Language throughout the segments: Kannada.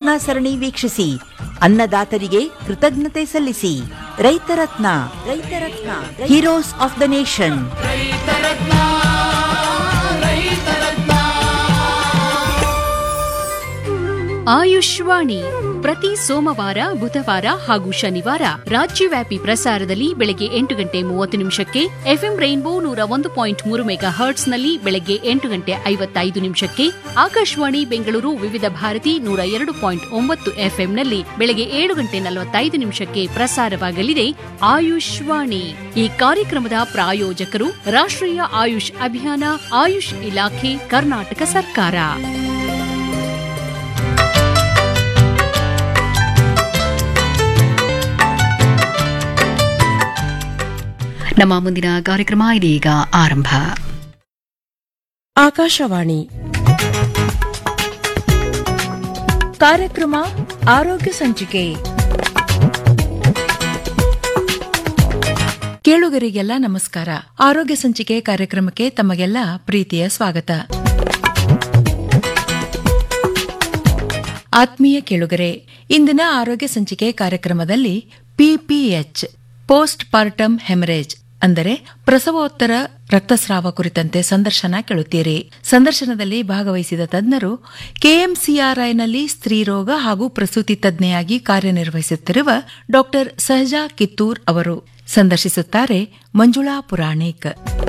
ರತ್ನ ಸರಣಿ ವೀಕ್ಷಿಸಿ ಅನ್ನದಾತರಿಗೆ ಕೃತಜ್ಞತೆ ಸಲ್ಲಿಸಿ ರೈತರತ್ನ ರೈತರತ್ನ ಹೀರೋಸ್ ಆಫ್ ದ ನೇಷನ್ ಆಯುಷ್ವಾಣಿ ಪ್ರತಿ ಸೋಮವಾರ ಬುಧವಾರ ಹಾಗೂ ಶನಿವಾರ ರಾಜ್ಯವ್ಯಾಪಿ ಪ್ರಸಾರದಲ್ಲಿ ಬೆಳಗ್ಗೆ ಎಂಟು ಗಂಟೆ ಮೂವತ್ತು ನಿಮಿಷಕ್ಕೆ ಎಫ್ಎಂ ರೈನ್ಬೋ ನೂರ ಒಂದು ಪಾಯಿಂಟ್ ಮೂರು ಮೆಗಾ ಹರ್ಟ್ಸ್ನಲ್ಲಿ ಬೆಳಗ್ಗೆ ಎಂಟು ಗಂಟೆ ಐವತ್ತೈದು ನಿಮಿಷಕ್ಕೆ ಆಕಾಶವಾಣಿ ಬೆಂಗಳೂರು ವಿವಿಧ ಭಾರತಿ ನೂರ ಎರಡು ಪಾಯಿಂಟ್ ಒಂಬತ್ತು ಎಫ್ಎಂನಲ್ಲಿ ಬೆಳಗ್ಗೆ ಏಳು ಗಂಟೆ ನಲವತ್ತೈದು ನಿಮಿಷಕ್ಕೆ ಪ್ರಸಾರವಾಗಲಿದೆ ಆಯುಷ್ವಾಣಿ ಈ ಕಾರ್ಯಕ್ರಮದ ಪ್ರಾಯೋಜಕರು ರಾಷ್ಟ್ರೀಯ ಆಯುಷ್ ಅಭಿಯಾನ ಆಯುಷ್ ಇಲಾಖೆ ಕರ್ನಾಟಕ ಸರ್ಕಾರ ನಮ್ಮ ಮುಂದಿನ ಕಾರ್ಯಕ್ರಮ ಇದೀಗ ಆರಂಭ ಆಕಾಶವಾಣಿ ಕಾರ್ಯಕ್ರಮ ಆರೋಗ್ಯ ಸಂಚಿಕೆ ಕೇಳುಗರಿಗೆಲ್ಲ ನಮಸ್ಕಾರ ಆರೋಗ್ಯ ಸಂಚಿಕೆ ಕಾರ್ಯಕ್ರಮಕ್ಕೆ ತಮಗೆಲ್ಲ ಪ್ರೀತಿಯ ಸ್ವಾಗತ ಆತ್ಮೀಯ ಕೇಳುಗರೆ ಇಂದಿನ ಆರೋಗ್ಯ ಸಂಚಿಕೆ ಕಾರ್ಯಕ್ರಮದಲ್ಲಿ ಪಿಪಿಎಚ್ ಪೋಸ್ಟ್ ಪಾರ್ಟಮ್ ಹೆಮರೇಜ್ ಅಂದರೆ ಪ್ರಸವೋತ್ತರ ರಕ್ತಸ್ರಾವ ಕುರಿತಂತೆ ಸಂದರ್ಶನ ಕೇಳುತ್ತೀರಿ ಸಂದರ್ಶನದಲ್ಲಿ ಭಾಗವಹಿಸಿದ ತಜ್ಞರು ಕೆಎಂಸಿಆರ್ಐನಲ್ಲಿ ಸ್ತ್ರೀರೋಗ ಹಾಗೂ ಪ್ರಸೂತಿ ತಜ್ಞೆಯಾಗಿ ಕಾರ್ಯನಿರ್ವಹಿಸುತ್ತಿರುವ ಡಾ ಸಹಜಾ ಕಿತ್ತೂರ್ ಅವರು ಸಂದರ್ಶಿಸುತ್ತಾರೆ ಮಂಜುಳಾ ಪುರಾಣಿಕ್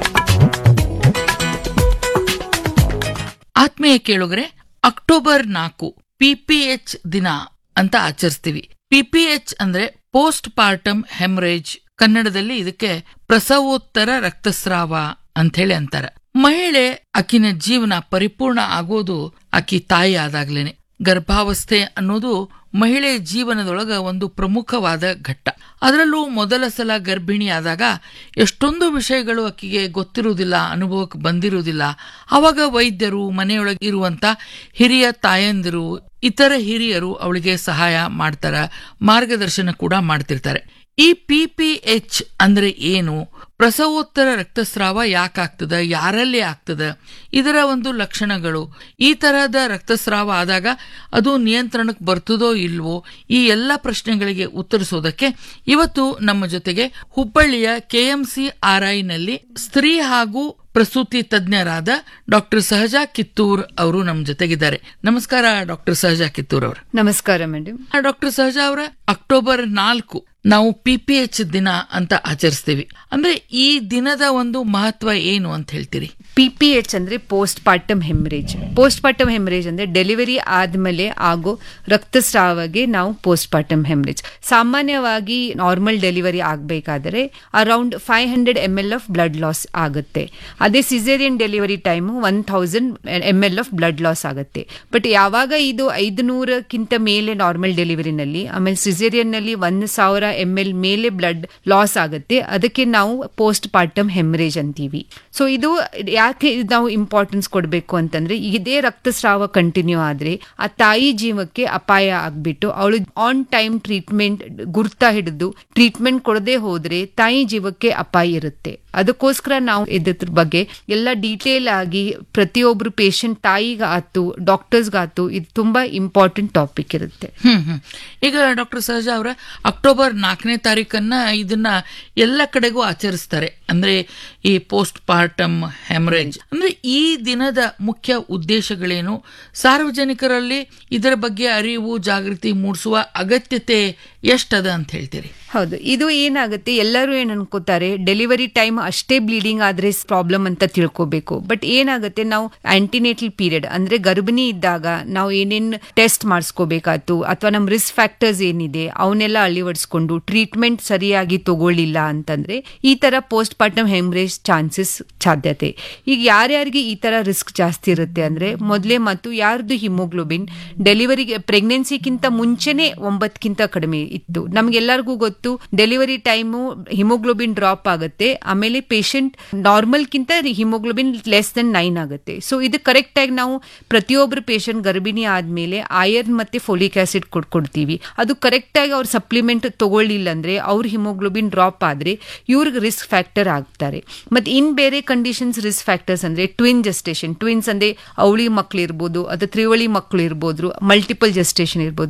ಆತ್ಮೀಯ ಕೇಳುಗರೆ ಅಕ್ಟೋಬರ್ ನಾಲ್ಕು ಪಿಪಿಎಚ್ ದಿನ ಅಂತ ಆಚರಿಸ್ತೀವಿ ಪಿಪಿಎಚ್ ಅಂದ್ರೆ ಪೋಸ್ಟ್ ಪಾರ್ಟಮ್ ಹೆಮರೇಜ್ ಕನ್ನಡದಲ್ಲಿ ಇದಕ್ಕೆ ಪ್ರಸವೋತ್ತರ ರಕ್ತಸ್ರಾವ ಅಂತ ಹೇಳಿ ಅಂತಾರ ಮಹಿಳೆ ಆಕಿನ ಜೀವನ ಪರಿಪೂರ್ಣ ಆಗೋದು ಆಕಿ ತಾಯಿ ಆದಾಗ್ಲೇನೆ ಗರ್ಭಾವಸ್ಥೆ ಅನ್ನೋದು ಮಹಿಳೆ ಜೀವನದೊಳಗ ಒಂದು ಪ್ರಮುಖವಾದ ಘಟ್ಟ ಅದರಲ್ಲೂ ಮೊದಲ ಸಲ ಗರ್ಭಿಣಿ ಆದಾಗ ಎಷ್ಟೊಂದು ವಿಷಯಗಳು ಆಕಿಗೆ ಗೊತ್ತಿರುವುದಿಲ್ಲ ಅನುಭವಕ್ಕೆ ಬಂದಿರುವುದಿಲ್ಲ ಅವಾಗ ವೈದ್ಯರು ಮನೆಯೊಳಗೆ ಇರುವಂತ ಹಿರಿಯ ತಾಯಂದಿರು ಇತರ ಹಿರಿಯರು ಅವಳಿಗೆ ಸಹಾಯ ಮಾಡ್ತಾರ ಮಾರ್ಗದರ್ಶನ ಕೂಡ ಮಾಡ್ತಿರ್ತಾರೆ ಈ ಪಿಪಿಎಚ್ ಅಂದ್ರೆ ಏನು ಪ್ರಸವೋತ್ತರ ರಕ್ತಸ್ರಾವ ಯಾಕಾಗ್ತದ ಯಾರಲ್ಲಿ ಆಗ್ತದ ಇದರ ಒಂದು ಲಕ್ಷಣಗಳು ಈ ತರಹದ ರಕ್ತಸ್ರಾವ ಆದಾಗ ಅದು ನಿಯಂತ್ರಣಕ್ಕೆ ಬರ್ತದೋ ಇಲ್ವೋ ಈ ಎಲ್ಲ ಪ್ರಶ್ನೆಗಳಿಗೆ ಉತ್ತರಿಸೋದಕ್ಕೆ ಇವತ್ತು ನಮ್ಮ ಜೊತೆಗೆ ಹುಬ್ಬಳ್ಳಿಯ ಕೆಎಂಸಿ ಆರ್ಐನಲ್ಲಿ ಸ್ತ್ರೀ ಹಾಗೂ ಪ್ರಸೂತಿ ತಜ್ಞರಾದ ಡಾಕ್ಟರ್ ಸಹಜಾ ಕಿತ್ತೂರ್ ಅವರು ನಮ್ಮ ಜೊತೆಗಿದ್ದಾರೆ ನಮಸ್ಕಾರ ಡಾಕ್ಟರ್ ಸಹಜಾ ಕಿತ್ತೂರ್ ಅವರು ನಮಸ್ಕಾರ ಮೇಡಮ್ ಡಾಕ್ಟರ್ ಸಹಜಾ ಅವರ ಅಕ್ಟೋಬರ್ ನಾಲ್ಕು ನಾವು ಪಿಪಿಎಚ್ ದಿನ ಅಂತ ಆಚರಿಸ್ತೀವಿ ಅಂದ್ರೆ ಈ ದಿನದ ಒಂದು ಮಹತ್ವ ಏನು ಅಂತ ಹೇಳ್ತೀರಿ ಪಿ ಪಿ ಎಚ್ ಅಂದ್ರೆ post partum haemorrhage post partum haemorrhage ಅಂದ್ರೆ ಡೆಲಿವರಿ ಆದ್ಮೇಲೆ ಆಗೋ ರಕ್ತಸ್ರಾವಗೆ ನಾವು ಪೋಸ್ಟ್ ಪಾರ್ಟಮ್ ಹೆಮರೇಜ್ ಸಾಮಾನ್ಯವಾಗಿ ನಾರ್ಮಲ್ ಡೆಲಿವರಿ ಆಗಬೇಕಾದರೆ around five hundred M L of blood loss ಆಗುತ್ತೆ ಅದೇ caesarean delivery time one thousand M L of blood loss ಆಗುತ್ತೆ ಬಟ್ ಯಾವಾಗ ಇದು ಐದುನೂರಕ್ಕಿಂತ ಮೇಲೆ ನಾರ್ಮಲ್ ಡೆಲಿವರಿನಲ್ಲಿ ಆಮೇಲೆ ಸಿಸೇರಿಯನ್ ನಲ್ಲಿ ಒಂದು ಸಾವಿರ ಎಮ್ ಎಲ್ ಮೇಲೆ ಬ್ಲಡ್ ಲಾಸ್ ಆಗುತ್ತೆ ಅದಕ್ಕೆ ನಾವು ಪೋಸ್ಟ್ ಪಾರ್ಟಮ್ ಹೆಮರೇಜ್ ಅಂತೀವಿ ಸೊ ಇದು ಯಾಕೆ ಇದು ನಾವು ಇಂಪಾರ್ಟೆನ್ಸ್ ಕೊಡಬೇಕು ಅಂತಂದ್ರೆ ಇದೇ ರಕ್ತಸ್ರಾವ ಕಂಟಿನ್ಯೂ ಆದ್ರೆ ಆ ತಾಯಿ ಜೀವಕ್ಕೆ ಅಪಾಯ ಆಗ್ಬಿಟ್ಟು ಅವಳು ಆನ್ ಟೈಮ್ ಟ್ರೀಟ್ಮೆಂಟ್ ಗುರ್ತ ಹಿಡಿದು ಟ್ರೀಟ್ಮೆಂಟ್ ಕೊಡದೆ ಹೋದ್ರೆ ತಾಯಿ ಜೀವಕ್ಕೆ ಅಪಾಯ ಇರುತ್ತೆ ಅದಕ್ಕೋಸ್ಕರ ನಾವು ಇದ್ರ ಬಗ್ಗೆ ಎಲ್ಲ ಡೀಟೇಲ್ ಆಗಿ ಪ್ರತಿಯೊಬ್ರು ಪೇಷಂಟ್ ತಾಯಿಗಾತು ಡಾಕ್ಟರ್ಸ್ಗಾತು ಇದು ತುಂಬಾ ಇಂಪಾರ್ಟೆಂಟ್ ಟಾಪಿಕ್ ಇರುತ್ತೆ ಹ್ಮ್ ಹ್ಮ್ ಈಗ ಡಾಕ್ಟರ್ ಸಹಜಾ ಅವರ ಅಕ್ಟೋಬರ್ ನಾಲ್ಕನೇ ತಾರೀಕನ್ನ ಇದನ್ನ ಎಲ್ಲ ಕಡೆಗೂ ಆಚರಿಸ್ತಾರೆ ಅಂದ್ರೆ ಈ ಪೋಸ್ಟ್ ಪಾರ್ಟಮ್ ಹೆಮರೇಜ್ ಅಂದ್ರೆ ಈ ದಿನದ ಮುಖ್ಯ ಉದ್ದೇಶಗಳೇನು ಸಾರ್ವಜನಿಕರಲ್ಲಿ ಇದರ ಬಗ್ಗೆ ಅರಿವು ಜಾಗೃತಿ ಮೂಡಿಸುವ ಅಗತ್ಯತೆ ಎಷ್ಟದ ಅಂತ ಹೇಳ್ತೀರಿ ಹೌದು ಇದು ಏನಾಗುತ್ತೆ ಎಲ್ಲರೂ ಏನ್ ಅನ್ಕೋತಾರೆ ಡೆಲಿವರಿ ಟೈಮ್ ಅಷ್ಟೇ ಬ್ಲೀಡಿಂಗ್ ಆದ್ರೆ ಪ್ರಾಬ್ಲಮ್ ಅಂತ ತಿಳ್ಕೋಬೇಕು ಬಟ್ ಏನಾಗುತ್ತೆ ನಾವು ಆಂಟಿನೇಟಲ್ ಪೀರಿಯಡ್ ಅಂದ್ರೆ ಗರ್ಭಿಣಿ ಇದ್ದಾಗ ನಾವು ಏನೇನ್ ಟೆಸ್ಟ್ ಮಾಡಿಸ್ಕೋಬೇಕಾಯ್ತು ಅಥವಾ ನಮ್ ರಿಸ್ಕ್ ಫ್ಯಾಕ್ಟರ್ಸ್ ಏನಿದೆ ಅವನ್ನೆಲ್ಲ ಅಳಿವಡಿಸ್ಕೊಂಡು ಟ್ರೀಟ್ಮೆಂಟ್ ಸರಿಯಾಗಿ ತಗೊಳ್ಳಿಲ್ಲ ಅಂತಂದ್ರೆ ಈ ತರ ಪೋಸ್ಟ್ ಪಾರ್ಟಮ್ ಹೆಮ್ರೇಜ್ ಚಾನ್ಸಸ್ ಸಾಧ್ಯತೆ ಈಗ ಯಾರ್ಯಾರಿಗೆ ಈ ತರ ರಿಸ್ಕ್ ಜಾಸ್ತಿ ಇರುತ್ತೆ ಅಂದ್ರೆ ಮೊದಲೇ ಮತ್ತು ಯಾರ್ದು ಹಿಮೋಗ್ಲೋಬಿನ್ ಡೆಲಿವರಿಗೆ ಪ್ರೆಗ್ನೆನ್ಸಿಗಿಂತ ಮುಂಚೆನೆ ಒಂಬತ್ತಕ್ಕಿಂತ ಕಡಿಮೆ ಇತ್ತು ನಮ್ಗೆಲ್ಲರಿಗೂ ಗೊತ್ತು ಡೆಲಿವರಿ ಟೈಮು ಹಿಮೋಗ್ಲೋಬಿನ್ ಡ್ರಾಪ್ ಆಗುತ್ತೆ ಆಮೇಲೆ ಪೇಷಂಟ್ ನಾರ್ಮಲ್ಗಿಂತ ಹಿಮೋಗ್ಲೋಬಿನ್ ಲೆಸ್ ದೆನ್ ನೈನ್ ಆಗುತ್ತೆ ಸೊ ಇದು ಕರೆಕ್ಟ್ ಆಗಿ ನಾವು ಪ್ರತಿಯೊಬ್ಬರು ಪೇಷಂಟ್ ಗರ್ಭಿಣಿ ಆದ್ಮೇಲೆ ಐರನ್ ಮತ್ತೆ ಫೋಲಿಕ್ ಆಸಿಡ್ ಕೊಡ್ಕೊಡ್ತೀವಿ ಅದು ಕರೆಕ್ಟ್ ಆಗಿ ಅವ್ರ ಸಪ್ಲಿಮೆಂಟ್ ತಗೊಳ್ಳಿಲ್ಲ ಅಂದ್ರೆ ಅವ್ರ ಹಿಮೋಗ್ಲೋಬಿನ್ ಡ್ರಾಪ್ ಆದ್ರೆ ಇವ್ರಿಗೆ ರಿಸ್ಕ್ ಫ್ಯಾಕ್ಟರ್ ಆಗ್ತಾರೆ ಮತ್ತೆ ಇನ್ ಬೇರೆ ಕಂಡೀಷನ್ಸ್ ರಿಸ್ಕ್ ಫ್ಯಾಕ್ಟರ್ಸ್ ಅಂದ್ರೆ ಟ್ವಿನ್ ಜೆಸ್ಟೇಷನ್ ಟ್ವಿನ್ಸ್ ಅಂದ್ರೆ ಅವಳಿ ಮಕ್ಳು ಇರ್ಬೋದು ಅಥವಾ ತ್ರಿವಳಿ ಮಕ್ಳು ಇರ್ಬೋದು ಮಲ್ಟಿಪಲ್ ಜೆಸ್ಟೇಷನ್ ಇರ್ಬೋದು